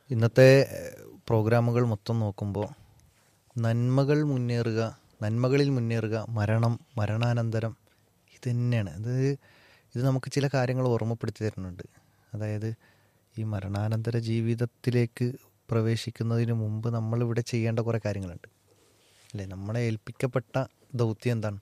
ഇന്നത്തെ ഏഹ്, പ്രോഗ്രാമുകൾ മൊത്തം നോക്കുമ്പോൾ നന്മകൾ മുന്നേറുക നന്മകളിൽ മുന്നേറുക മരണം മരണാനന്തരം ഇത് തന്നെയാണ് ഇത് ഇത് നമുക്ക് ചില കാര്യങ്ങൾ ഓർമ്മപ്പെടുത്തി തരുന്നുണ്ട് അതായത് ഈ മരണാനന്തര ജീവിതത്തിലേക്ക് പ്രവേശിക്കുന്നതിന് മുമ്പ് നമ്മളിവിടെ ചെയ്യേണ്ട കുറേ കാര്യങ്ങളുണ്ട് അല്ലേ നമ്മളെ ഏൽപ്പിക്കപ്പെട്ട ദൗത്യം എന്താണ്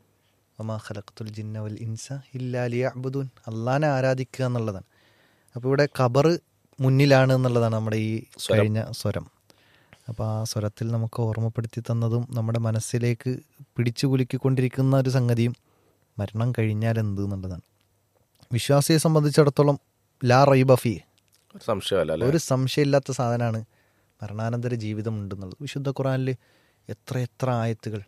ഒമാ ഖലഖത്തുൽ ജിന്ന വൽ ഇൻസ ഇല്ലാലിയ അബുദൂൻ അള്ളാനെ ആരാധിക്കുക എന്നുള്ളതാണ് അപ്പോൾ ഇവിടെ ഖബർ മുന്നിലാണ് എന്നുള്ളതാണ് നമ്മുടെ ഈ കഴിഞ്ഞ സ്വരം അപ്പോൾ ആ സ്വരത്തിൽ നമുക്ക് ഓർമ്മപ്പെടുത്തി തന്നതും നമ്മുടെ മനസ്സിലേക്ക് പിടിച്ചു കുലുക്കിക്കൊണ്ടിരിക്കുന്ന ഒരു സംഗതിയും മരണം കഴിഞ്ഞാൽ എന്ത് എന്നുള്ളതാണ് വിശ്വാസിയെ സംബന്ധിച്ചിടത്തോളം ലാ റൈബഫി ഒരു സംശയമല്ല അല്ലേ ഒരു സംശയമില്ലാത്ത സാധനമാണ് മരണാനന്തര ജീവിതം ഉണ്ടെന്നുള്ളത് വിശുദ്ധ ഖുറാനിൽ എത്ര എത്ര ആയത്തുകൾ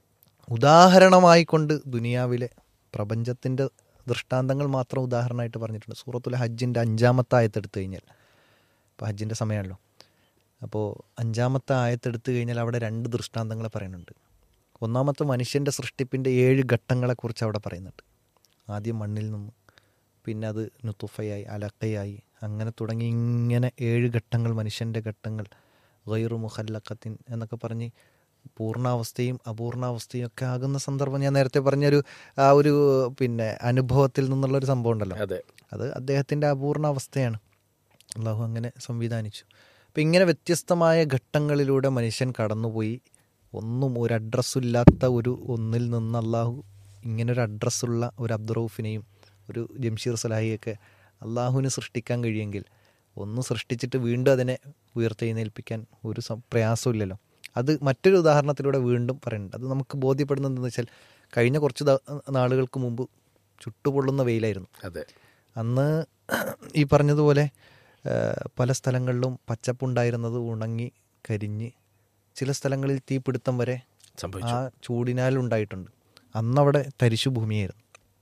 ഉദാഹരണമായി കൊണ്ട് ദുനിയാവിലെ പ്രപഞ്ചത്തിൻ്റെ ദൃഷ്ടാന്തങ്ങൾ മാത്രം ഉദാഹരണമായിട്ട് പറഞ്ഞിട്ടുണ്ട് സൂറത്തുൽ ഹജ്ജിൻ്റെ അഞ്ചാമത്തെ ആയത്തെടുത്തു കഴിഞ്ഞാൽ ഇപ്പോൾ ഹജ്ജിൻ്റെ സമയമാണല്ലോ അപ്പോൾ അഞ്ചാമത്തെ ആയത്തെടുത്തു കഴിഞ്ഞാൽ അവിടെ രണ്ട് ദൃഷ്ടാന്തങ്ങൾ പറയുന്നുണ്ട് ഒന്നാമത്തെ മനുഷ്യൻ്റെ സൃഷ്ടിപ്പിൻ്റെ ഏഴ് ഘട്ടങ്ങളെക്കുറിച്ച് അവിടെ പറയുന്നുണ്ട് ആദ്യം മണ്ണിൽ നിന്ന് പിന്നെ അത് നുത്തുഫയായി അലക്കയായി അങ്ങനെ തുടങ്ങി ഇങ്ങനെ ഏഴ് ഘട്ടങ്ങൾ മനുഷ്യൻ്റെ ഘട്ടങ്ങൾ ഗൈറു മുഹല്ലക്കത്തിൻ എന്നൊക്കെ പറഞ്ഞ് പൂർണ്ണാവസ്ഥയും അപൂർണാവസ്ഥയും ഒക്കെ ആകുന്ന സന്ദർഭം ഞാൻ നേരത്തെ പറഞ്ഞൊരു ആ ഒരു പിന്നെ അനുഭവത്തിൽ നിന്നുള്ളൊരു സംഭവം ഉണ്ടല്ലോ അതെ അത് അദ്ദേഹത്തിൻ്റെ അപൂർണാവസ്ഥയാണ് അള്ളാഹു അങ്ങനെ സംവിധാനിച്ചു അപ്പം ഇങ്ങനെ വ്യത്യസ്തമായ ഘട്ടങ്ങളിലൂടെ മനുഷ്യൻ കടന്നുപോയി ഒന്നും ഒരു അഡ്രസ്സില്ലാത്ത ഒരു ഒന്നിൽ നിന്ന് അള്ളാഹു ഇങ്ങനെ ഒരു അഡ്രസ്സുള്ള ഒരു അബ്ദുറൌഫിനെയും ഒരു ജംഷീർ സലാഹിയൊക്കെ അള്ളാഹുവിന് സൃഷ്ടിക്കാൻ കഴിയുമെങ്കിൽ ഒന്ന് സൃഷ്ടിച്ചിട്ട് വീണ്ടും അതിനെ ഉയർത്തെഴുന്നേൽപ്പിക്കാൻ ഒരു സം- പ്രയാസമില്ലല്ലോ അത് മറ്റൊരു ഉദാഹരണത്തിലൂടെ വീണ്ടും പറയുന്നുണ്ട് അത് നമുക്ക് ബോധ്യപ്പെടുന്നത് എന്താണെന്ന് വെച്ചാൽ കഴിഞ്ഞ കുറച്ച് ദ- നാളുകൾക്ക് മുമ്പ് ചുട്ടുപൊള്ളുന്ന വെയിലായിരുന്നു അതെ അന്ന് ഈ പറഞ്ഞതുപോലെ ആ, പല സ്ഥലങ്ങളിലും പച്ചപ്പുണ്ടായിരുന്നത് ഉണങ്ങി കരിഞ്ഞ് ചില സ്ഥലങ്ങളിൽ തീപിടുത്തം വരെ ആ സംഭവിച്ചു ചൂടിനാൽ ഉണ്ടായിട്ടുണ്ട് അന്നവിടെ തരിശു ഭൂമിയായിരുന്നു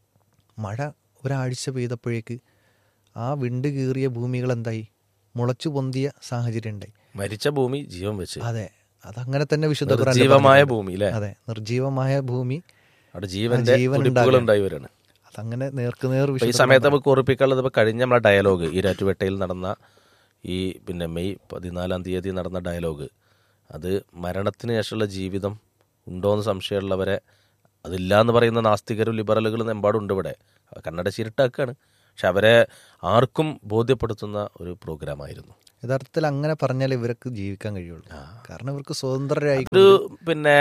മഴ ഒരാഴ്ച പെയ്തപ്പോഴേക്ക് ആ വിണ്ട് കീറിയ ഭൂമികൾ എന്തായി മുളച്ചു പൊന്തിയ സാഹചര്യം ഉണ്ടായി മരിച്ച ഭൂമി ജീവൻ വെച്ച് അതെ അതങ്ങനെ തന്നെ വിശുദ്ധ ഖുർആനിൽ നിർജീവമായ പറഞ്ഞിട്ടുണ്ട്. ഭൂമി അല്ലേ അതെ നിർജീവമായ ഭൂമി അവിടെ ജീവന്റെ ജീവൻ തുടിപ്പുകൾ ഉണ്ടാകുകയാണ്. ഉണ്ടായി വരാണ് അതങ്ങനെ നേർക്കുനേർ അപ്പൊ ഈ വിശുദ്ധ സമയത്ത് ഖുർആൻ നമുക്ക് ഓർപ്പിക്കാനുള്ളത് ഇപ്പൊ കഴിഞ്ഞ നമ്മളെ ഡയലോഗ് ഈ രാറ്റുപേട്ടയിൽ നടന്ന ഈ പിന്നെ മെയ് പതിനാലാം തീയതി നടന്ന ഡയലോഗ് അത് മരണത്തിന് ശേഷമുള്ള ജീവിതം ഉണ്ടോ എന്ന് സംശയമുള്ളവരെ അതില്ല എന്ന് പറയുന്ന നാസ്തികരും ലിബറലുകളും എമ്പാടുണ്ട് ഇവിടെ കന്നഡ ചിരുട്ടാക്കാണ് പക്ഷെ അവരെ ആർക്കും ബോധ്യപ്പെടുത്തുന്ന ഒരു പ്രോഗ്രാമായിരുന്നു യഥാർത്ഥത്തിൽ അങ്ങനെ പറഞ്ഞാൽ ഇവർക്ക് ജീവിക്കാൻ കഴിയുള്ളൂ കാരണം ഇവർക്ക് സ്വതന്ത്രരായി ഒരു പിന്നെ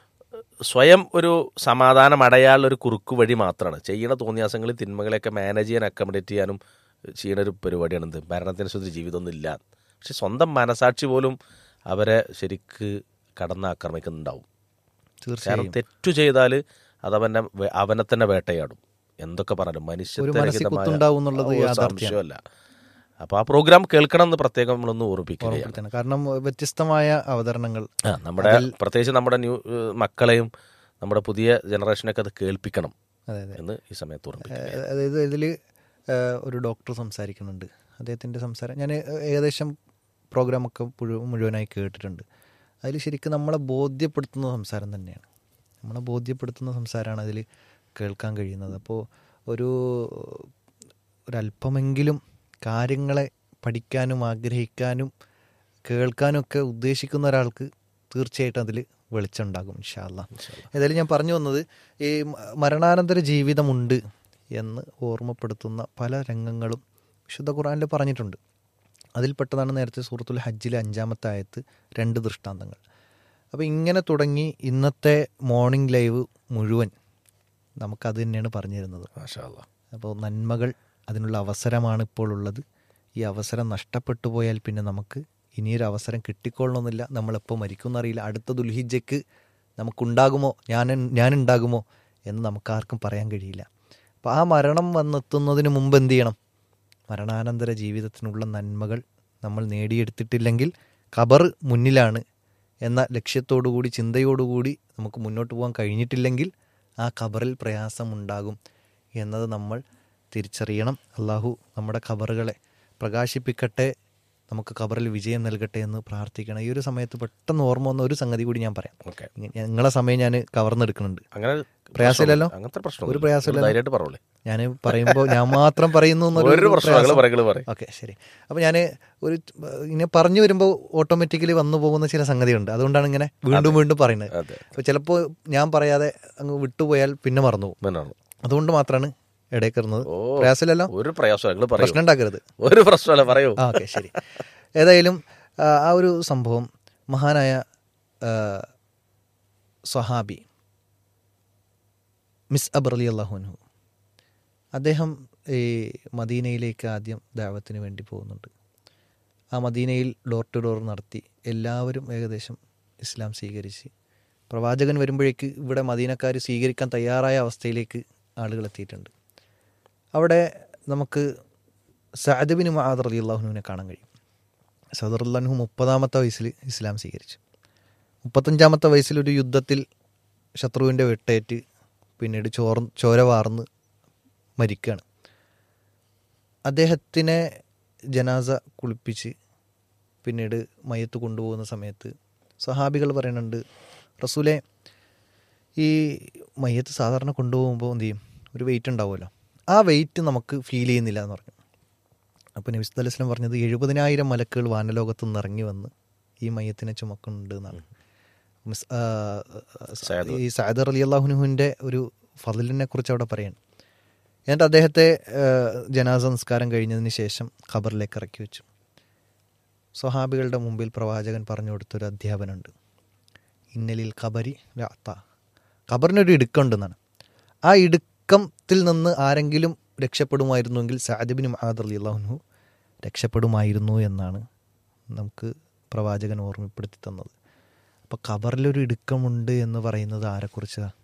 സ്വയം ഒരു സമാധാനം അടയാനുള്ള ഒരു കുറുക്കു വഴി മാത്രമാണ് ചെയ്യണ തോന്നിയാസങ്ങളിൽ തിന്മകളെയൊക്കെ മാനേജ് ചെയ്യാൻ അക്കോമഡേറ്റ് ചെയ്യാനും ചെയ്യണ ഒരു പരിപാടിയാണ് ഇത് മരണത്തിനനുസരിച്ച് ജീവിതമൊന്നും ഇല്ല പക്ഷെ സ്വന്തം മനസാക്ഷി പോലും അവരെ ശരിക്ക് കടന്നാക്രമിക്കുന്നുണ്ടാവും കാരണം തീർച്ചയായും തെറ്റു ചെയ്താൽ അതവനെ വേ- അവനെ തന്നെ വേട്ടയാടും എന്തൊക്കെ പറഞ്ഞാലും ഒരു മനസ്സിൽ കുത്തുണ്ടാവും എന്നുള്ളത് യാഥാർത്ഥ്യമാണ്. സംശയമല്ല അപ്പൊ ആ പ്രോഗ്രാം കേൾക്കണം എന്ന് പ്രത്യേകം നമ്മളൊന്ന് ഓർമ്മിക്കുകയാണ് ഓർമ്മപ്പെടുത്തണം കാരണം വ്യത്യസ്തമായ അവതരണങ്ങൾ ആ നമ്മുടെ പ്രത്യേകിച്ച് നമ്മുടെ ന്യൂ ഏഹ് മക്കളെയും നമ്മുടെ പുതിയ ജനറേഷനൊക്കെ അത് കേൾപ്പിക്കണം അതെ അതെ എന്ന് ഈ സമയത്ത് ഓർമ്മിപ്പിക്കുക ഏഹ് അതായത് ഇതിൽ ഒരു ഡോക്ടർ സംസാരിക്കുന്നുണ്ട് അദ്ദേഹത്തിൻ്റെ സംസാരം ഞാൻ ഏകദേശം പ്രോഗ്രാമൊക്കെ മുഴുവൻ മുഴുവനായി കേട്ടിട്ടുണ്ട് അതിൽ ശരിക്കും നമ്മളെ ബോധ്യപ്പെടുത്തുന്ന സംസാരം തന്നെയാണ് നമ്മളെ ബോധ്യപ്പെടുത്തുന്ന സംസാരമാണ് അതിൽ കേൾക്കാൻ കഴിയുന്നത് അപ്പോൾ ഒരു ഒരല്പമെങ്കിലും കാര്യങ്ങളെ പഠിക്കാനും ആഗ്രഹിക്കാനും കേൾക്കാനും ഒക്കെ ഉദ്ദേശിക്കുന്ന ഒരാൾക്ക് തീർച്ചയായിട്ടും അതിൽ വെളിച്ചമുണ്ടാകും ഇൻഷാല്ല ഏതായാലും ഞാൻ പറഞ്ഞു വന്നത് ഈ മ- മരണാനന്തര ജീവിതമുണ്ട് എന്ന് ഓർമ്മപ്പെടുത്തുന്ന പല രംഗങ്ങളും വിശുദ്ധ ഖുറാനിൽ പറഞ്ഞിട്ടുണ്ട് അതിൽപ്പെട്ടതാണ് നേരത്തെ സൂറത്തുൽ ഹജ്ജിലെ അഞ്ചാമത്തെ ആയത്ത് രണ്ട് ദൃഷ്ടാന്തങ്ങൾ അപ്പോൾ ഇങ്ങനെ തുടങ്ങി ഇന്നത്തെ മോർണിംഗ് ലൈവ് മുഴുവൻ നമുക്കത് തന്നെയാണ് പറഞ്ഞു തരുന്നത് മാഷാ അല്ലാ. അപ്പോൾ നന്മകൾ അതിനുള്ള അവസരമാണ് ഇപ്പോൾ ഉള്ളത് ഈ അവസരം നഷ്ടപ്പെട്ടു പോയാൽ പിന്നെ നമുക്ക് ഇനിയൊരു അവസരം കിട്ടിക്കൊള്ളണമെന്നില്ല നമ്മളെപ്പോൾ മരിക്കുമെന്നറിയില്ല അടുത്ത ദുൽഹിജയ്ക്ക് നമുക്കുണ്ടാകുമോ ഞാൻ ഞാനുണ്ടാകുമോ എന്ന് നമുക്കാർക്കും പറയാൻ കഴിയില്ല അപ്പോൾ ആ മരണം വന്നെത്തുന്നതിന് മുമ്പ് എന്ത് ചെയ്യണം മരണാനന്തര ജീവിതത്തിനുള്ള നന്മകൾ നമ്മൾ നേടിയെടുത്തിട്ടില്ലെങ്കിൽ ഖബർ മുന്നിലാണ് എന്ന ലക്ഷ്യത്തോടുകൂടി ചിന്തയോടുകൂടി നമുക്ക് മുന്നോട്ട് പോകാൻ കഴിഞ്ഞിട്ടില്ലെങ്കിൽ ആ ഖബറിൽ പ്രയാസമുണ്ടാകും എന്നത് നമ്മൾ തിരിച്ചറിയണം അള്ളാഹു നമ്മുടെ ഖബറുകളെ പ്രകാശിപ്പിക്കട്ടെ നമുക്ക് ഖബറിൽ വിജയം നൽകട്ടെ എന്ന് പ്രാർത്ഥിക്കണം ഈ ഒരു സമയത്ത് പെട്ടെന്ന് ഓർമ്മ വന്ന ഒരു സംഗതി കൂടി ഞാൻ പറയാം ഓക്കെ ഇങ്ങ- നിങ്ങളെ സമയം ഞാൻ കവർന്നെടുക്കുന്നുണ്ട് അങ്ങനെ പ്രയാസമില്ലല്ലോ? അങ്ങനത്തെ പ്രശ്നം ഒരു പ്രയാസമില്ലല്ലോ? ധൈര്യമായിട്ട് പറഞ്ഞോളേ ഞാൻ പറയുമ്പോൾ ഞാൻ മാത്രം പറയുന്നു എന്നൊരു ഒരു പ്രശ്നം പ്രയാസം. പറയുകൾ പറയും ഓക്കെ ശരി അപ്പോൾ ഞാൻ ഒരു ഇങ്ങനെ പറഞ്ഞു വരുമ്പോൾ ഓട്ടോമാറ്റിക്കലി വന്നു പോകുന്ന ചില സംഗതിയുണ്ട് അതുകൊണ്ടാണ് ഇങ്ങനെ വീണ്ടും വീണ്ടും പറയുന്നത് അതെ അപ്പോൾ ചിലപ്പോൾ ഞാൻ പറയാതെ അങ്ങ് വിട്ടുപോയാൽ പിന്നെ മറന്നു പോകും മെനാണ് അതുകൊണ്ട് മാത്രമാണ് ഇടയിൽ കയറുന്നത് ഓ പ്രയാസമില്ലല്ലോ ഒരു പ്രയാസം നിങ്ങൾ പറയൂ പ്രശ്നം ഉണ്ടാക്കരുത് ഒരു പ്രശ്നമല്ല പറയൂ ആ ഓക്കെ ശരി ഏതായാലും ആ, ആ ഒരു സംഭവം മഹാനായ ആ, സ്വഹാബി മിസ് അബർ അലി അള്ളാഹുനു അദ്ദേഹം ഈ മദീനയിലേക്ക് ആദ്യം ദാവത്തിന് വേണ്ടി പോകുന്നുണ്ട് ആ മദീനയിൽ ഡോർ ടു ഡോർ നടത്തി എല്ലാവരും ഏകദേശം ഇസ്ലാം സ്വീകരിച്ച് പ്രവാചകൻ വരുമ്പോഴേക്ക് ഇവിടെ മദീനക്കാർ സ്വീകരിക്കാൻ തയ്യാറായ അവസ്ഥയിലേക്ക് ആളുകൾ എത്തിയിട്ടുണ്ട് അവിടെ നമുക്ക് സഅദബിന് മഹാദർ അലി അള്ളാഹുനുവിനെ കാണാൻ കഴിയും സദർ അള്ളാഹു മുപ്പതാമത്തെ വയസ്സിൽ ഇസ്ലാം സ്വീകരിച്ചു മുപ്പത്തഞ്ചാമത്തെ വയസ്സിൽ ഒരു യുദ്ധത്തിൽ ശത്രുവിൻ്റെ വെട്ടേറ്റ് പിന്നീട് ചോർ ചോര വാർന്ന് മരിക്കുകയാണ് അദ്ദേഹത്തിനെ ജനാസ കുളിപ്പിച്ച് പിന്നീട് മയത്ത് കൊണ്ടുപോകുന്ന സമയത്ത് സഹാബികൾ പറയുന്നുണ്ട് റസൂലെ ഈ മയ്യത്ത് സാധാരണ കൊണ്ടുപോകുമ്പോൾ എന്ത് ചെയ്യും ഒരു വെയിറ്റ് ഉണ്ടാവുമല്ലോ ആ വെയിറ്റ് നമുക്ക് ഫീൽ ചെയ്യുന്നില്ല എന്ന് പറഞ്ഞു അപ്പോൾ നബി സല്ലല്ലാഹു അലൈഹി വസല്ലം പറഞ്ഞത് എഴുപതിനായിരം മലക്കുകൾ വാനലോകത്ത് നിന്ന് ഇറങ്ങി വന്ന് ഈ മയ്യത്തിനെ ചുമക്കുന്നുണ്ട് എന്നാണ് മിസ്- ആ, സയദ്. ഈ സയദർ അലി അള്ളാഹുനുഹുവിൻ്റെ ഒരു ഫതിലിനെ കുറിച്ച് അവിടെ പറയാണ് എന്നിട്ട് അദ്ദേഹത്തെ ആ, ജനാസ നിസ്കാരം കഴിഞ്ഞതിന് ശേഷം ഖബറിലേക്ക് ഇറക്കി വെച്ചു സ്വഹാബികളുടെ മുമ്പിൽ പ്രവാചകൻ പറഞ്ഞു കൊടുത്തൊരു അധ്യാപനമുണ്ട് ഇന്നലിൽ ഖബരി രാത്ത ഖബറിനൊരു ഇടുക്കമുണ്ടെന്നാണ് ആ ഇടുക്കത്തിൽ നിന്ന് ആരെങ്കിലും രക്ഷപ്പെടുമായിരുന്നുവെങ്കിൽ സാദിബിന് മഹാദ് അലി അള്ളാഹുനു രക്ഷപ്പെടുമായിരുന്നു എന്നാണ് നമുക്ക് പ്രവാചകൻ ഓർമ്മപ്പെടുത്തി തന്നത് അപ്പോൾ ഖബറിലൊരു ഇടുക്കമുണ്ട് എന്ന് പറയുന്നത് ആരെക്കുറിച്ചാണ്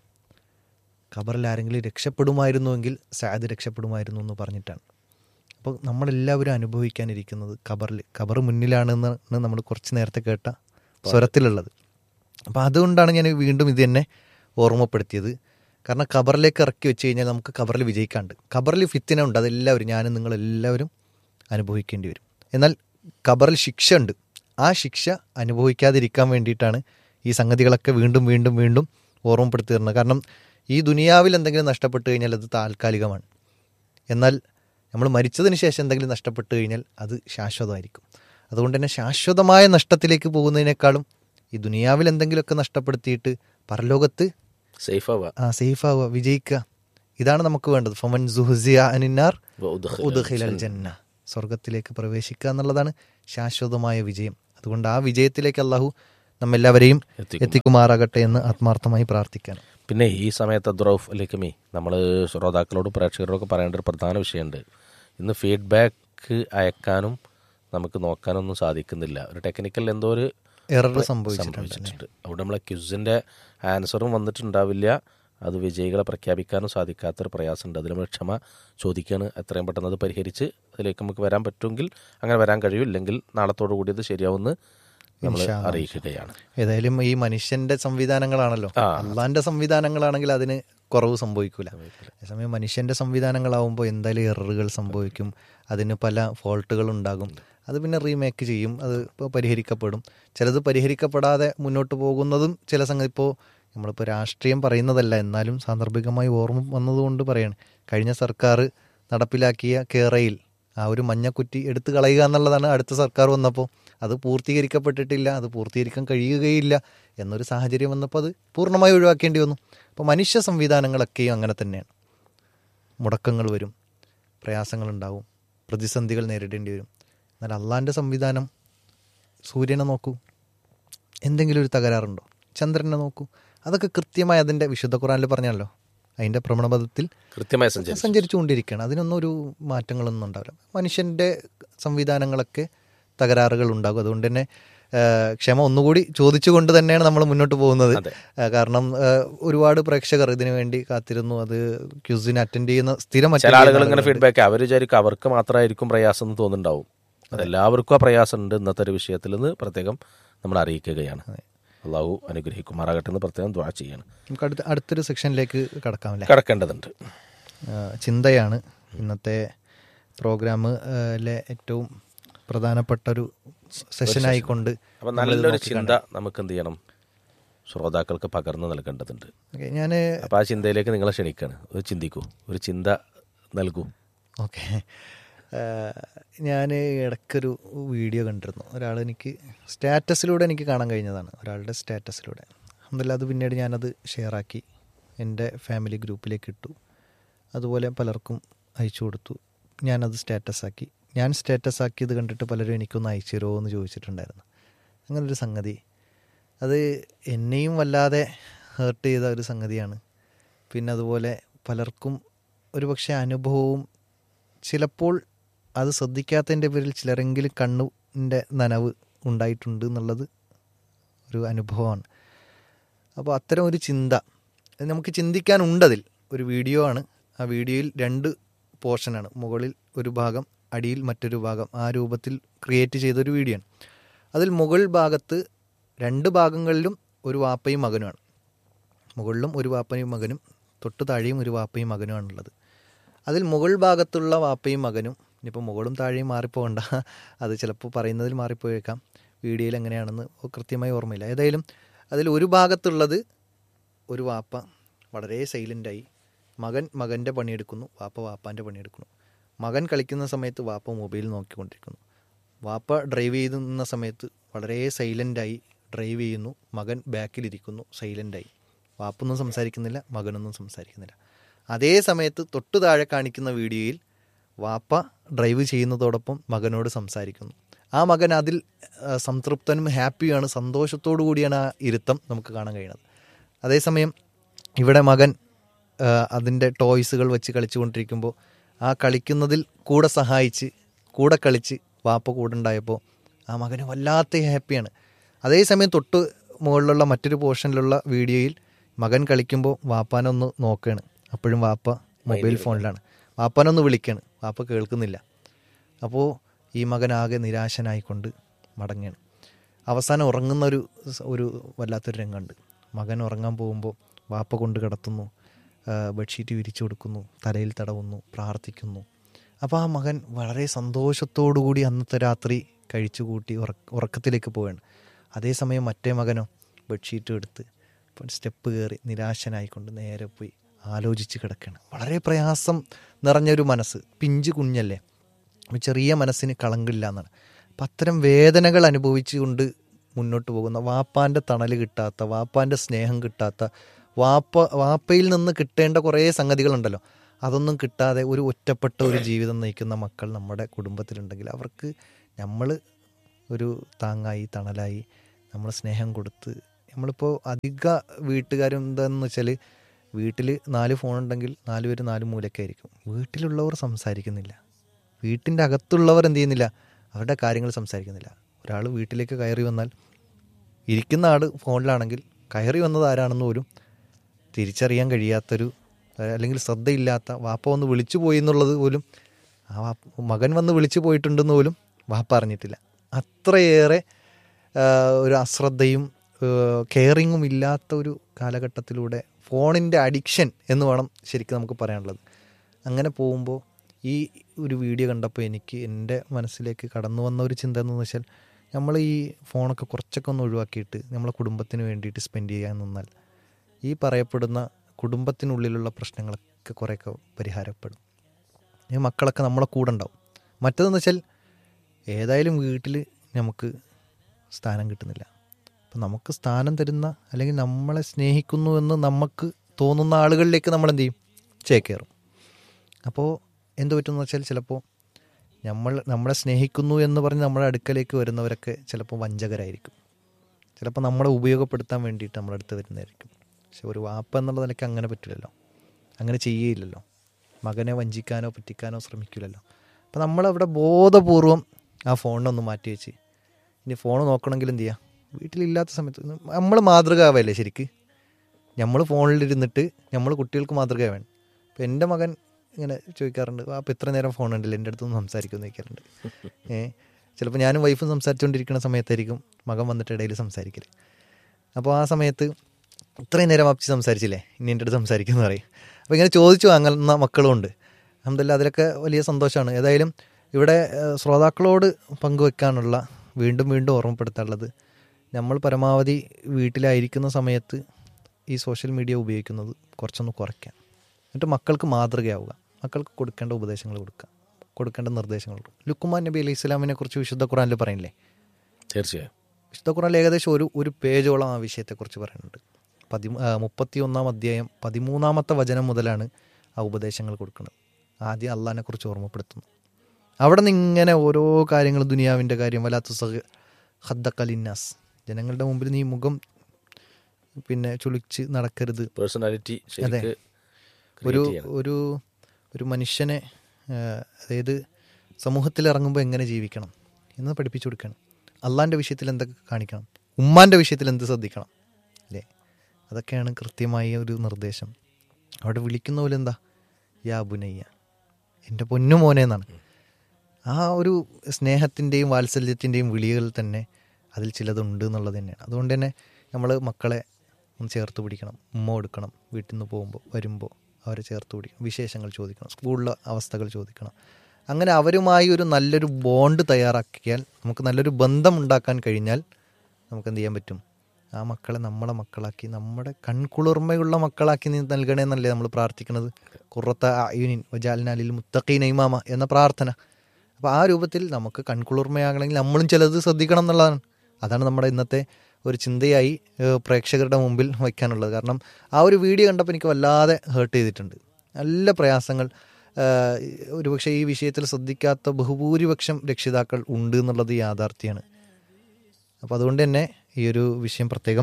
ഖബറിൽ ആരെങ്കിലും രക്ഷപ്പെടുമായിരുന്നുവെങ്കിൽ സാദ് രക്ഷപ്പെടുമായിരുന്നു എന്ന് പറഞ്ഞിട്ടാണ് അപ്പോൾ നമ്മളെല്ലാവരും അനുഭവിക്കാനിരിക്കുന്നത് ഖബറിൽ ഖബർ മുന്നിലാണെന്നാണ് നമ്മൾ കുറച്ച് നേരത്തെ കേട്ട സ്വരത്തിലുള്ളത് അപ്പോൾ അതുകൊണ്ടാണ് ഞാൻ വീണ്ടും ഇത് തന്നെ ഓർമ്മപ്പെടുത്തിയത് കാരണം ഖബറിലേക്ക് ഇറക്കി വെച്ച് കഴിഞ്ഞാൽ നമുക്ക് ഖബറിൽ വിജയിക്കാണ്ട് ഖബറിൽ ഫിത്തിന ഉണ്ട് അതെല്ലാവരും ഞാനും നിങ്ങളെല്ലാവരും അനുഭവിക്കേണ്ടി വരും എന്നാൽ ഖബറിൽ ശിക്ഷ ഉണ്ട് ആ ശിക്ഷ അനുഭവിക്കാതിരിക്കാൻ വേണ്ടിയിട്ടാണ് ഈ സംഗതികളൊക്കെ വീണ്ടും വീണ്ടും വീണ്ടും ഓർമ്മപ്പെടുത്തി തരുന്നത് കാരണം ഈ ദുനിയാവിൽ എന്തെങ്കിലും നഷ്ടപ്പെട്ട് കഴിഞ്ഞാൽ അത് താൽക്കാലികമാണ് എന്നാൽ നമ്മൾ മരിച്ചതിന് ശേഷം എന്തെങ്കിലും നഷ്ടപ്പെട്ട് കഴിഞ്ഞാൽ അത് ശാശ്വതമായിരിക്കും അതുകൊണ്ട് തന്നെ ശാശ്വതമായ നഷ്ടത്തിലേക്ക് പോകുന്നതിനേക്കാളും ഈ ദുനിയാവിൽ എന്തെങ്കിലുമൊക്കെ നഷ്ടപ്പെടുത്തിയിട്ട് പരലോകത്ത് സേഫ് ആവുക ആ സേഫ് ആവുക വിജയിക്കുക ഇതാണ് നമുക്ക് വേണ്ടത് ഫമൻ സുഹസിയ അനിന്നാർ ഉദ്ഖില ഉദ്ഖിലൽ ജന്ന സ്വർഗത്തിലേക്ക് പ്രവേശിക്കുക എന്നുള്ളതാണ് ശാശ്വതമായ വിജയം അതുകൊണ്ട് ആ വിജയത്തിലേക്ക് അള്ളാഹു നമ്മെല്ലാവരെയും എത്തിക്കും. എത്തിക്കുമാറാകട്ടെ എന്ന് ആത്മാർത്ഥമായി പ്രാർത്ഥിക്കണം പിന്നെ ഈ സമയത്ത് അദ്റൌഫ് അലേക്കമേ നമ്മൾ ശ്രോതാക്കളോട് പ്രേക്ഷകരോടൊക്കെ പറയേണ്ട ഒരു പ്രധാന വിഷയമുണ്ട് ഇന്ന് ഫീഡ്ബാക്ക് അയക്കാനും നമുക്ക് നോക്കാനൊന്നും സാധിക്കുന്നില്ല ഒരു ടെക്നിക്കൽ എന്തോ ഒരു എറർ സംഭവിച്ചിട്ടുണ്ട് സംഭവിച്ചിട്ടുണ്ട് അവിടെ നമ്മളെ ക്യുസിൻ്റെ ആൻസറും വന്നിട്ടുണ്ടാവില്ല അത് വിജയികളെ പ്രഖ്യാപിക്കാനും സാധിക്കാത്തൊരു പ്രയാസമുണ്ട് അതിൽ നമ്മൾ ക്ഷമ ചോദിക്കുകയാണ് എത്രയും പെട്ടെന്ന് അത് പരിഹരിച്ച് അതിലേക്ക് നമുക്ക് വരാൻ പറ്റുമെങ്കിൽ അങ്ങനെ വരാൻ കഴിയും ഇല്ലെങ്കിൽ നാളത്തോടു കൂടി അത് ശരിയാവുമെന്ന് നമ്മൾ ഇൻഷാ അല്ലാ. അറിയിക്കുകയാണ് ഏതായാലും ഈ മനുഷ്യന്റെ സംവിധാനങ്ങളാണല്ലോ ആ. അള്ളാന്റെ സംവിധാനങ്ങളാണെങ്കിൽ അതിന് കുറവ് സംഭവിക്കൂല അതേസമയം മനുഷ്യന്റെ സംവിധാനങ്ങളാവുമ്പോൾ എന്തായാലും എററുകൾ സംഭവിക്കും അതിന് പല ഫോൾട്ടുകൾ ഉണ്ടാകും അത് പിന്നെ റീമേക്ക് ചെയ്യും അത് ഇപ്പോൾ പരിഹരിക്കപ്പെടും ചിലത് പരിഹരിക്കപ്പെടാതെ മുന്നോട്ട് പോകുന്നതും ചില സംഗതി ഇപ്പോൾ നമ്മളിപ്പോൾ രാഷ്ട്രീയം പറയുന്നതല്ല എന്നാലും സാന്ദർഭികമായി ഓർമ്മ വന്നതുകൊണ്ട് പറയാണ് കഴിഞ്ഞ സർക്കാർ നടപ്പിലാക്കിയ കേരയിൽ ആ ഒരു മഞ്ഞക്കുറ്റി എടുത്തു കളയുക എന്നുള്ളതാണ് അടുത്ത സർക്കാർ വന്നപ്പോൾ അത് പൂർത്തീകരിക്കപ്പെട്ടിട്ടില്ല അത് പൂർത്തീകരിക്കാൻ കഴിയുകയില്ല എന്നൊരു സാഹചര്യം വന്നപ്പോൾ അത് പൂർണ്ണമായി ഒഴിവാക്കേണ്ടി വന്നു അപ്പോൾ മനുഷ്യ സംവിധാനങ്ങളൊക്കെയും അങ്ങനെ തന്നെയാണ് മുടക്കങ്ങൾ വരും പ്രയാസങ്ങളുണ്ടാവും പ്രതിസന്ധികൾ നേരിടേണ്ടി വരും എന്നാൽ അള്ളാൻ്റെ സംവിധാനം സൂര്യനെ നോക്കൂ എന്തെങ്കിലും ഒരു തകരാറുണ്ടോ ചന്ദ്രനെ നോക്കൂ അതൊക്കെ കൃത്യമായി അതിൻ്റെ വിശുദ്ധ ഖുറാനിൽ പറഞ്ഞല്ലോ അതിൻ്റെ ഭ്രമണപഥത്തിൽ കൃത്യമായി സഞ്ചരിച്ചു സഞ്ചരിച്ചുകൊണ്ടിരിക്കുകയാണ് അതിനൊന്നും ഒരു മാറ്റങ്ങളൊന്നും ഉണ്ടാവില്ല മനുഷ്യൻ്റെ സംവിധാനങ്ങളൊക്കെ തകരാറുകൾ ഉണ്ടാകും അതുകൊണ്ട് തന്നെ ആ, ക്ഷമ ഒന്നുകൂടി ചോദിച്ചുകൊണ്ട് തന്നെയാണ് നമ്മൾ മുന്നോട്ട് പോകുന്നത് അതെ. ആ, കാരണം ആ, ഒരുപാട് പ്രേക്ഷകർ ഇതിനു വേണ്ടി കാത്തിരുന്നു അത് ക്യൂസിന് അറ്റൻഡ് ചെയ്യുന്ന സ്ഥിരം attend ചില ആളുകൾ ചെയ്യുന്ന ഇങ്ങനെ ആളുകളുണ്ട്. ഫീഡ്ബാക്ക് അവർ വിചാരിക്കും അവർക്ക് മാത്രമായിരിക്കും പ്രയാസം എന്ന് തോന്നുന്നുണ്ടാവും അതെല്ലാവർക്കും ആ പ്രയാസം ഉണ്ട് ഇന്നത്തെ ഒരു വിഷയത്തിൽ നിന്ന് പ്രത്യേകം നമ്മൾ അറിയിക്കുകയാണ് അള്ളാഹു അനുഗ്രഹിക്കുമാറാകട്ടെ എന്ന് പ്രത്യേകം ദ്വാ ചെയ്യാണ് നമുക്ക് അടുത്ത അടുത്തൊരു സെക്ഷനിലേക്ക് കടക്കാമല്ലേ കടക്കേണ്ടതുണ്ട് ആ, ചിന്തയാണ് ഇന്നത്തെ പ്രോഗ്രാമിലെ ഏറ്റവും പ്രധാനപ്പെട്ട ഒരു സെഷനായിക്കൊണ്ട് അപ്പം നല്ലൊരു ചിന്ത നമുക്ക് എന്ത് ചെയ്യണം ശ്രോതാക്കൾക്ക് പകർന്നു നൽകേണ്ടതുണ്ട് ഞാൻ അപ്പം ആ ചിന്തയിലേക്ക് നിങ്ങളെ ക്ഷണിക്കാണ് ഒരു ചിന്തിക്കൂ ഒരു ചിന്ത നൽകൂ ഓക്കെ ഞാൻ ഇടയ്ക്കൊരു വീഡിയോ കണ്ടിരുന്നു ഒരാൾ എനിക്ക് സ്റ്റാറ്റസിലൂടെ എനിക്ക് കാണാൻ കഴിഞ്ഞതാണ് ഒരാളുടെ സ്റ്റാറ്റസിലൂടെ അല്ല അത് പിന്നീട് ഞാനത് ഷെയറാക്കി എൻ്റെ ഫാമിലി ഗ്രൂപ്പിലേക്ക് ഇട്ടു അതുപോലെ പലർക്കും അയച്ചു കൊടുത്തു ഞാനത് സ്റ്റാറ്റസാക്കി ഞാൻ സ്റ്റാറ്റസ് ആക്കിയത് കണ്ടിട്ട് പലരും എനിക്കൊന്ന് അയച്ചു തരുമോ എന്ന് ചോദിച്ചിട്ടുണ്ടായിരുന്നു അങ്ങനൊരു സംഗതി അത് എന്നെയും വല്ലാതെ ഹേർട്ട് ചെയ്ത ഒരു സംഗതിയാണ് പിന്നെ അതുപോലെ പലർക്കും ഒരുപക്ഷെ അനുഭവവും ചിലപ്പോൾ അത് ശ്രദ്ധിക്കാത്തതിൻ്റെ പേരിൽ ചിലരെങ്കിലും കണ്ണിൻ്റെ നനവ് ഉണ്ടായിട്ടുണ്ട് എന്നുള്ളത് ഒരു അനുഭവമാണ് അപ്പോൾ അത്തരം ഒരു ചിന്ത അത് നമുക്ക് ചിന്തിക്കാനുണ്ടതിൽ ഒരു വീഡിയോ ആണ് ആ വീഡിയോയിൽ രണ്ട് പോർഷനാണ് മുകളിൽ ഒരു ഭാഗം അടിയിൽ മറ്റൊരു ഭാഗം ആ രൂപത്തിൽ ക്രിയേറ്റ് ചെയ്തൊരു വീഡിയോ ആണ് അതിൽ മുകൾ ഭാഗത്ത് രണ്ട് ഭാഗങ്ങളിലും ഒരു വാപ്പയും മകനുമാണ് മുകളിലും ഒരു വാപ്പയും മകനും തൊട്ട് താഴെയും ഒരു വാപ്പയും മകനുമാണുള്ളത് അതിൽ മുകൾ ഭാഗത്തുള്ള വാപ്പയും മകനും ഇനിയിപ്പോൾ മുകളും താഴെയും മാറിപ്പോകണ്ട അത് ചിലപ്പോൾ പറയുന്നതിൽ മാറിപ്പോയേക്കാം വീഡിയോയിൽ എങ്ങനെയാണെന്ന് കൃത്യമായി ഓർമ്മയില്ല ഏതായാലും അതിൽ ഒരു ഭാഗത്തുള്ളത് ഒരു വാപ്പ വളരെ സൈലൻ്റായി മകൻ മകൻ്റെ പണിയെടുക്കുന്നു വാപ്പ വാപ്പാൻ്റെ പണിയെടുക്കുന്നു മകൻ കളിക്കുന്ന സമയത്ത് വാപ്പ മൊബൈൽ നോക്കിക്കൊണ്ടിരിക്കുന്നു വാപ്പ ഡ്രൈവ് ചെയ്യുന്ന സമയത്ത് വളരെ സൈലൻ്റായി ഡ്രൈവ് ചെയ്യുന്നു മകൻ ബാക്കിലിരിക്കുന്നു സൈലൻ്റായി വാപ്പൊന്നും സംസാരിക്കുന്നില്ല മകനൊന്നും സംസാരിക്കുന്നില്ല അതേ സമയത്ത് തൊട്ടു താഴെ കാണിക്കുന്ന വീഡിയോയിൽ വാപ്പ ഡ്രൈവ് ചെയ്യുന്നതോടൊപ്പം മകനോട് സംസാരിക്കുന്നു ആ മകൻ അതിൽ ആ, സംതൃപ്തനും ഹാപ്പിയാണ് സന്തോഷത്തോടു കൂടിയാണ് ആ ഇരുത്തം നമുക്ക് കാണാൻ കഴിയുന്നത് അതേസമയം ഇവിടെ മകൻ ആ, അതിൻ്റെ ടോയ്സുകൾ വെച്ച് കളിച്ചുകൊണ്ടിരിക്കുമ്പോൾ ആ കളിക്കുന്നതിൽ കൂടെ സഹായിച്ച് കൂടെ കളിച്ച് വാപ്പ കൂടെ ഉണ്ടായപ്പോൾ ആ മകന് വല്ലാത്ത ഹാപ്പിയാണ് അതേസമയം തൊട്ട് മുകളിലുള്ള മറ്റൊരു പോർഷനിലുള്ള വീഡിയോയിൽ മകൻ കളിക്കുമ്പോൾ വാപ്പാനൊന്ന് നോക്കുകയാണ് അപ്പോഴും വാപ്പ മൊബൈൽ ഫോണിലാണ് വാപ്പാനൊന്ന് വിളിക്കുകയാണ് വാപ്പ കേൾക്കുന്നില്ല അപ്പോൾ ഈ മകൻ ആകെ നിരാശനായിക്കൊണ്ട് മടങ്ങുകയാണ് അവസാനം ഉറങ്ങുന്ന ഒരു സ- ഒരു വല്ലാത്തൊരു രംഗമുണ്ട് മകൻ ഉറങ്ങാൻ പോകുമ്പോൾ വാപ്പ കൊണ്ട് കിടത്തുന്നു ആ, ബെഡ്ഷീറ്റ് വിരിച്ചു കൊടുക്കുന്നു തലയിൽ തടവുന്നു പ്രാർത്ഥിക്കുന്നു അപ്പോൾ ആ മകൻ വളരെ സന്തോഷത്തോടു കൂടി അന്നത്തെ രാത്രി കഴിച്ചു കൂട്ടി ഉറക്ക ഉറക്കത്തിലേക്ക് പോവുകയാണ് അതേസമയം മറ്റേ മകനോ ബെഡ്ഷീറ്റ് എടുത്ത് ഇപ്പം സ്റ്റെപ്പ് കയറി നിരാശനായിക്കൊണ്ട് നേരെ പോയി ആലോചിച്ച് കിടക്കുകയാണ് വളരെ പ്രയാസം നിറഞ്ഞൊരു മനസ്സ് പിഞ്ചു കുഞ്ഞല്ലേ അപ്പോൾ ചെറിയ മനസ്സിന് കളങ്കില്ല എന്നാണ് അപ്പം അത്തരം വേദനകൾ അനുഭവിച്ചുകൊണ്ട് മുന്നോട്ട് പോകുന്ന വാപ്പാൻ്റെ തണൽ കിട്ടാത്ത വാപ്പാൻ്റെ സ്നേഹം കിട്ടാത്ത വാപ്പ വാപ്പയിൽ നിന്ന് കിട്ടേണ്ട കുറേ സംഗതികളുണ്ടല്ലോ അതൊന്നും കിട്ടാതെ ഒരു ഒറ്റപ്പെട്ട ഒരു ജീവിതം നയിക്കുന്ന മക്കൾ നമ്മുടെ കുടുംബത്തിലുണ്ടെങ്കിൽ അവർക്ക് നമ്മൾ ഒരു താങ്ങായി തണലായി നമ്മൾ സ്നേഹം കൊടുത്ത് നമ്മളിപ്പോൾ അധിക വീട്ടുകാരും എന്താണെന്ന് വെച്ചാൽ വീട്ടിൽ നാല് ഫോൺ ഉണ്ടെങ്കിൽ നാല് പേര് നാല് മൂലക്കായിരിക്കും വീട്ടിലുള്ളവർ സംസാരിക്കുന്നില്ല വീട്ടിൻ്റെ അകത്തുള്ളവർ എന്ത് ചെയ്യുന്നില്ല അവരുടെ കാര്യങ്ങൾ സംസാരിക്കുന്നില്ല ഒരാൾ വീട്ടിലേക്ക് കയറി വന്നാൽ ഇരിക്കുന്ന ആൾ ഫോണിലാണെങ്കിൽ കയറി വന്നത് ആരാണെന്ന് പോലും തിരിച്ചറിയാൻ കഴിയാത്തൊരു അഹ് അല്ലെങ്കിൽ ശ്രദ്ധയില്ലാത്ത വാപ്പ വന്ന് വിളിച്ചു പോയി എന്നുള്ളത് പോലും ആ വാപ്പ മകൻ വന്ന് വിളിച്ചു പോയിട്ടുണ്ടെന്ന് പോലും വാപ്പ അറിഞ്ഞിട്ടില്ല അത്രയേറെ ആ, ഒരു അശ്രദ്ധയും കെയറിങ്ങും ഇല്ലാത്ത ഒരു കാലഘട്ടത്തിലൂടെ ഫോണിൻ്റെ അഡിക്ഷൻ എന്ന് വേണം ശരിക്കും നമുക്ക് പറയാനുള്ളത് അങ്ങനെ പോകുമ്പോൾ ഈ ഒരു വീഡിയോ കണ്ടപ്പോൾ എനിക്ക് എൻ്റെ മനസ്സിലേക്ക് കടന്നു വന്ന ഒരു ചിന്ത എന്ന് വെച്ചാൽ നമ്മൾ ഈ ഫോണൊക്കെ കുറച്ചൊക്കെ ഒന്ന് ഒഴിവാക്കിയിട്ട് നമ്മളെ കുടുംബത്തിന് വേണ്ടിയിട്ട് സ്പെൻഡ് ചെയ്യാൻ നിന്നാൽ ഈ പറയപ്പെടുന്ന കുടുംബത്തിനുള്ളിലുള്ള പ്രശ്നങ്ങളൊക്കെ കുറേയൊക്കെ പരിഹാരപ്പെടും ഈ മക്കളൊക്കെ നമ്മളെ കൂടെ ഉണ്ടാവും മറ്റതെന്ന് വെച്ചാൽ ഏതായാലും വീട്ടിൽ നമുക്ക് സ്ഥാനം കിട്ടുന്നില്ല അപ്പം നമുക്ക് സ്ഥാനം തരുന്ന അല്ലെങ്കിൽ നമ്മളെ സ്നേഹിക്കുന്നു എന്ന് നമുക്ക് തോന്നുന്ന ആളുകളിലേക്ക് നമ്മൾ എന്ത് ചെയ്യും ചേക്കേറും അപ്പോൾ എന്ത് പറ്റുമെന്ന് വെച്ചാൽ ചിലപ്പോൾ നമ്മൾ നമ്മളെ സ്നേഹിക്കുന്നു എന്ന് പറഞ്ഞ് നമ്മുടെ അടുക്കലേക്ക് വരുന്നവരൊക്കെ ചിലപ്പോൾ വഞ്ചകരായിരിക്കും ചിലപ്പോൾ നമ്മളെ ഉപയോഗപ്പെടുത്താൻ വേണ്ടിയിട്ട് നമ്മുടെ അടുത്ത് വരുന്നതായിരിക്കും പക്ഷെ ഒരു വാപ്പ എന്നുള്ള നിലയ്ക്ക് അങ്ങനെ പറ്റില്ലല്ലോ അങ്ങനെ ചെയ്യുകയില്ലല്ലോ മകനെ വഞ്ചിക്കാനോ പറ്റിക്കാനോ ശ്രമിക്കില്ലല്ലോ അപ്പോൾ നമ്മളവിടെ ബോധപൂർവം ആ ഫോണിനൊന്ന് മാറ്റി വെച്ച് ഇനി ഫോൺ നോക്കണമെങ്കിൽ എന്ത് ചെയ്യുക വീട്ടിലില്ലാത്ത സമയത്ത് നമ്മൾ മാതൃക ആവല്ലേ ശരിക്ക് നമ്മൾ ഫോണിലിരുന്നിട്ട് നമ്മൾ കുട്ടികൾക്ക് മാതൃക വേണം അപ്പോൾ എൻ്റെ മകൻ ഇങ്ങനെ ചോദിക്കാറുണ്ട് അപ്പോൾ ഇത്ര നേരം ഫോൺ ഉണ്ടല്ലോ എൻ്റെ അടുത്തൊന്ന് സംസാരിക്കുമെന്ന് ചോദിക്കാറുണ്ട് ഏ ചിലപ്പോൾ ഞാനും വൈഫും സംസാരിച്ചുകൊണ്ടിരിക്കുന്ന സമയത്തായിരിക്കും മകൻ വന്നിട്ട് ഇടയിൽ സംസാരിക്കൽ അപ്പോൾ ആ സമയത്ത് ഇത്രയും നേരം അപ്പച്ചി സംസാരിച്ചില്ലേ ഇനി എൻ്റെ അടുത്ത് സംസാരിക്കുമെന്ന് പറയും അപ്പോൾ ഇങ്ങനെ ചോദിച്ചു വാങ്ങുന്ന മക്കളും ഉണ്ട് അഹമ്മദില്ല അതിലൊക്കെ വലിയ സന്തോഷമാണ് ഏതായാലും ഇവിടെ ഏഹ്, ശ്രോതാക്കളോട് പങ്കുവെക്കാനുള്ള വീണ്ടും വീണ്ടും ഓർമ്മപ്പെടുത്താനുള്ളത് നമ്മൾ പരമാവധി വീട്ടിലായിരിക്കുന്ന സമയത്ത് ഈ സോഷ്യൽ മീഡിയ ഉപയോഗിക്കുന്നത് കുറച്ചൊന്ന് കുറയ്ക്കാം എന്നിട്ട് മക്കൾക്ക് മാതൃകയാവുക മക്കൾക്ക് കൊടുക്കേണ്ട ഉപദേശങ്ങൾ കൊടുക്കുക കൊടുക്കേണ്ട നിർദ്ദേശങ്ങൾ കൊടുക്കുക ലുക്കുമാൻ നബി അലൈഹി ഇസ്ലാമിനെ കുറിച്ച് വിശുദ്ധ ഖുറാനിൽ പറയില്ലേ തീർച്ചയായും വിശുദ്ധ ഖുറാനിൽ ഏകദേശം ഒരു ഒരു പേജോളം ആ വിഷയത്തെക്കുറിച്ച് പറയുന്നുണ്ട് പതി മുപ്പത്തി ഒന്നാം അധ്യായം പതിമൂന്നാമത്തെ വചനം മുതലാണ് ആ ഉപദേശങ്ങൾ കൊടുക്കുന്നത് ആദ്യം അള്ളഹാനെ കുറിച്ച് ഓർമ്മപ്പെടുത്തുന്നു അവിടെ നിന്ന് ഇങ്ങനെ ഓരോ കാര്യങ്ങൾ ദുനിയാവിൻ്റെ കാര്യം വലാത്ത സഹ ഹദ്ദക്കലിന്നാസ് ജനങ്ങളുടെ മുമ്പിൽ നീ മുഖം പിന്നെ ചുളിച്ച് നടക്കരുത് പേഴ്സണാലിറ്റി ശരിക്ക് ഒരു create ചെയ്യണം. ഒരു ഒരു മനുഷ്യനെ ആ, അതായത് സമൂഹത്തിൽ ഇറങ്ങുമ്പോൾ എങ്ങനെ ജീവിക്കണം എന്ന് പഠിപ്പിച്ചു കൊടുക്കണം അള്ളാൻ്റെ വിഷയത്തിൽ എന്തൊക്കെ കാണിക്കണം ഉമ്മാൻ്റെ വിഷയത്തിൽ എന്ത് ശ്രദ്ധിക്കണം അല്ലേ അതൊക്കെയാണ് കൃത്യമായ ഒരു നിർദ്ദേശം അവിടെ വിളിക്കുന്ന പോലെ എന്താ യാ ബുനയ്യ എൻ്റെ പൊന്നു മോനെ എന്നാണ് ആ ഒരു സ്നേഹത്തിൻ്റെയും വാത്സല്യത്തിൻ്റെയും വിളികൾ തന്നെ അതിൽ ചിലതുണ്ട് എന്നുള്ളത് തന്നെയാണ് അതുകൊണ്ട് തന്നെ നമ്മൾ മക്കളെ ഒന്ന് ചേർത്ത് പിടിക്കണം ഉമ്മ കൊടുക്കണം വീട്ടിൽ നിന്ന് പോകുമ്പോൾ വരുമ്പോൾ അവരെ ചേർത്ത് പിടിക്കണം വിശേഷങ്ങൾ ചോദിക്കണം സ്കൂളിലെ അവസ്ഥകൾ ചോദിക്കണം അങ്ങനെ അവരുമായി ഒരു നല്ലൊരു ബോണ്ട് തയ്യാറാക്കിയാൽ നമുക്ക് നല്ലൊരു ബന്ധം ഉണ്ടാക്കാൻ കഴിഞ്ഞാൽ നമുക്ക് എന്ത് ചെയ്യാൻ പറ്റും ആ മക്കളെ നമ്മളെ മക്കളാക്കി നമ്മുടെ കൺകുളിർമയുള്ള മക്കളാക്കി നീ നൽകണേ എന്നല്ലേ നമ്മൾ പ്രാർത്ഥിക്കുന്നത് കുറത്ത അയുനിൻ വജാലിനാലിൽ മുത്തഖീൻ ഇമാമ എന്ന പ്രാർത്ഥന അപ്പോൾ ആ രൂപത്തിൽ നമുക്ക് കൺകുളിർമയാകണമെങ്കിൽ നമ്മളും ചിലത് ശ്രദ്ധിക്കണം എന്നുള്ളതാണ് അതാണ് നമ്മുടെ ഇന്നത്തെ ഒരു ചിന്തയായി ഏഹ്, പ്രേക്ഷകരുടെ മുമ്പിൽ വയ്ക്കാനുള്ളത് കാരണം ആ ഒരു വീഡിയോ കണ്ടപ്പോൾ എനിക്ക് വല്ലാതെ ഹേർട്ട് ചെയ്തിട്ടുണ്ട് നല്ല പ്രയാസങ്ങൾ ഏഹ്, ഒരുപക്ഷെ ഈ വിഷയത്തിൽ ശ്രദ്ധിക്കാത്ത ബഹുഭൂരിപക്ഷം രക്ഷിതാക്കൾ ഉണ്ട് എന്നുള്ളത് യാഥാർത്ഥ്യമാണ് അപ്പോൾ അതുകൊണ്ട് തന്നെ ഈ ഒരു വിഷയം പ്രത്യേകം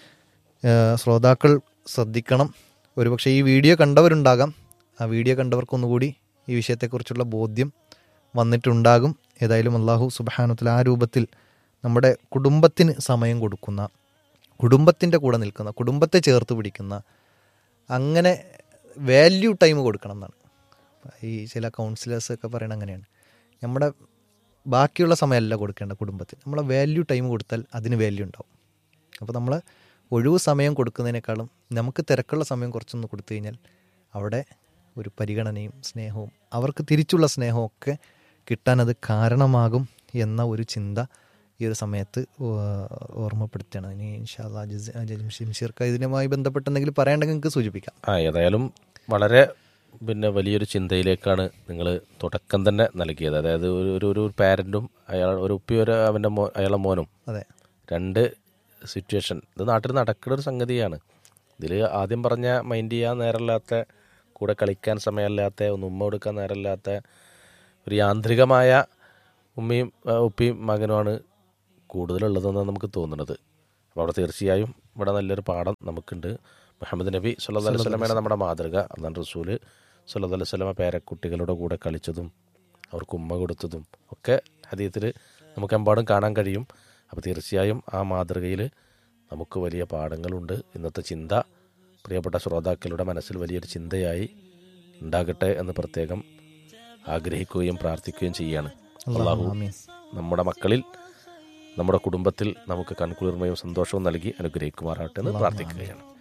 ഏഹ്, ശ്രോതാക്കൾ ശ്രദ്ധിക്കണം ഒരുപക്ഷെ ഈ വീഡിയോ കണ്ടവരുണ്ടാകാം ആ വീഡിയോ കണ്ടവർക്കൊന്നുകൂടി ഈ വിഷയത്തെക്കുറിച്ചുള്ള ബോധ്യം വന്നിട്ടുണ്ടാകും ഏതായാലും അള്ളാഹു സുബാനുത്തിൽ ആ രൂപത്തിൽ നമ്മുടെ കുടുംബത്തിന് സമയം കൊടുക്കുന്ന കുടുംബത്തിൻ്റെ കൂടെ നിൽക്കുന്ന കുടുംബത്തെ ചേർത്ത് പിടിക്കുന്ന അങ്ങനെ വാല്യൂ ടൈം കൊടുക്കണം എന്നാണ് ഈ ചില കൗൺസിലേഴ്സ് ഒക്കെ പറയണത് അങ്ങനെയാണ് നമ്മുടെ ബാക്കിയുള്ള സമയമല്ല കൊടുക്കേണ്ട കുടുംബത്തിന് നമ്മളെ വാല്യൂ ടൈം കൊടുത്താൽ അതിന് വാല്യൂ ഉണ്ടാവും അപ്പോൾ നമ്മൾ ഒഴിവ് സമയം കൊടുക്കുന്നതിനേക്കാളും നമുക്ക് തിരക്കുള്ള സമയം കുറച്ചൊന്ന് കൊടുത്തു കഴിഞ്ഞാൽ അവിടെ ഒരു പരിഗണനയും സ്നേഹവും അവർക്ക് തിരിച്ചുള്ള സ്നേഹവും ഒക്കെ കിട്ടാൻ അത് കാരണമാകും എന്ന ഒരു ചിന്ത ഈ ഒരു സമയത്ത് ഓ- ഓർമ്മപ്പെടുത്തുകയാണ് ഇനി ഇൻഷാല്ലാ ജിംഷീർക്ക് ഇതിനുമായി ബന്ധപ്പെട്ട് എന്തെങ്കിലും പറയണമെങ്കിൽ നിങ്ങൾക്ക് സൂചിപ്പിക്കാം ആ ഏതായാലും വളരെ പിന്നെ വലിയൊരു ചിന്തയിലേക്കാണ് നിങ്ങൾ തുടക്കം തന്നെ നൽകിയത് അതായത് ഒരു ഒരു ഒരു പാരൻറ്റും അയാൾ ഒരു ഉപ്പി ഒരു അവൻ്റെ മോ അയാളെ മോനും അതെ രണ്ട് സിറ്റുവേഷൻ ഇത് നാട്ടിൽ നടക്കുന്ന ഒരു സംഗതിയാണ് ഇതിൽ ആദ്യം പറഞ്ഞ മൈൻഡ് ചെയ്യാൻ നേരമില്ലാത്ത കൂടെ കളിക്കാൻ സമയമല്ലാത്ത ഒന്ന് ഉമ്മ കൊടുക്കാൻ നേരമില്ലാത്ത ഒരു യാന്ത്രികമായ ഉമ്മയും ആ, ഉപ്പിയും മകനുമാണ് കൂടുതലുള്ളതെന്നാണ് നമുക്ക് തോന്നുന്നത് അപ്പോൾ അവിടെ തീർച്ചയായും ഇവിടെ നല്ലൊരു പാഠം നമുക്കുണ്ട് മുഹമ്മദ് നബി സല്ലാ അലൈഹി സ്വലമയാണ് നമ്മുടെ മാതൃക അള്ളാൻ റസൂല് സല്ലാ അലൈഹി സ്വലമ പേരക്കുട്ടികളുടെ കൂടെ കളിച്ചതും അവർക്ക് ഉമ്മ കൊടുത്തതും ഒക്കെ ഹദീത്തിൽ നമുക്ക് എമ്പാടും കാണാൻ കഴിയും അപ്പോൾ തീർച്ചയായും ആ മാതൃകയിൽ നമുക്ക് വലിയ പാഠങ്ങളുണ്ട് ഇന്നത്തെ ചിന്ത പ്രിയപ്പെട്ട ശ്രോതാക്കളുടെ മനസ്സിൽ വലിയൊരു ചിന്തയായി ഉണ്ടാകട്ടെ എന്ന് പ്രത്യേകം ആഗ്രഹിക്കുകയും പ്രാർത്ഥിക്കുകയും ചെയ്യാണ് അള്ളാഹു ആമീൻ നമ്മുടെ മക്കളിൽ നമ്മുടെ കുടുംബത്തിൽ നമുക്ക് കൺകുളിർമയും സന്തോഷവും നൽകി അനുഗ്രഹിക്കുമാറാട്ടെ എന്ന് പ്രാർത്ഥിക്കുകയാണ്